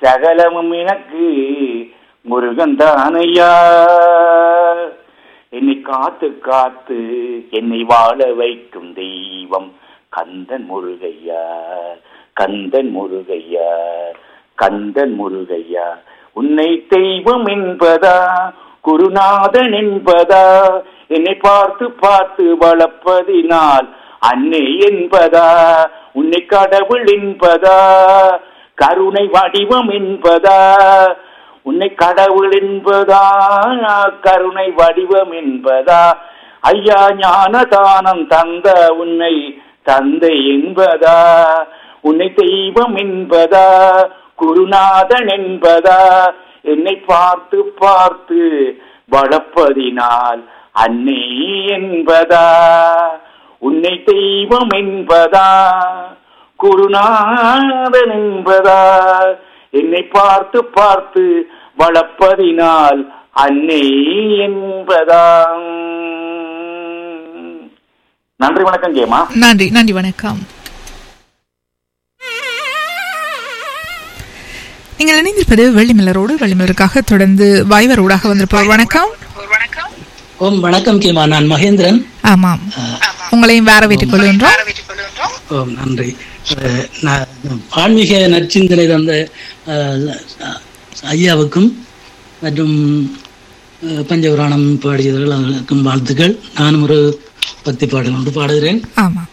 சகலமும் எனக்கு முருகன் தானையா என்னை காத்து காத்து என்னை வாழ வைக்கும் தெய்வம் கந்தன் முருகையா கந்தன் முருகையா கந்தன் முருகையா உன்னை தெய்வம் என்பதா குருநாதன் என்பதா என்னை பார்த்து பார்த்து வளர்ப்பதினால் அன்னை என்பதா உன்னை கடவுள் என்பதா கருணை வடிவம் என்பதா உன்னை கடவுள் என்பதா கருணை வடிவம் என்பதா ஐயா ஞானதானம் தந்த உன்னை தந்தை என்பதா உன்னை தெய்வம் என்பதா குருநாதன் என்பதா என்னை பார்த்து பார்த்து வளர்ப்பதினால் அன்னை என்பதா உன்னை தெய்வம் என்பதா குருநாதன் என்பதா என்னை பார்த்து பார்த்து வளர்ப்பதினால் அன்னை என்பதா நன்றி வணக்கம் ஜெயமா நன்றி நன்றி வணக்கம் நீங்கள் இணைந்திருப்பது வெள்ளிமலரோடு வெள்ளிமலருக்காக தொடர்ந்து வைவர் ஊடாக வந்திருப்பவர் வணக்கம் ஓம் வணக்கம் கேமா நான் மகேந்திரன் ஆமாம் உங்களையும் வேற வீட்டுக் கொள்கின்றோம் ஓம் நன்றி அஹ், நான் ஆன்மீக நற்சிந்தனை தந்த அஹ், ஐயாவுக்கும் மற்றும் அஹ், பஞ்சபுராணம் பாடியவர்கள் அவர்களுக்கும் வாழ்த்துக்கள் நானும் ஒரு பக்தி பாடல் ஒன்று பாடுகிறேன் ஆமாம்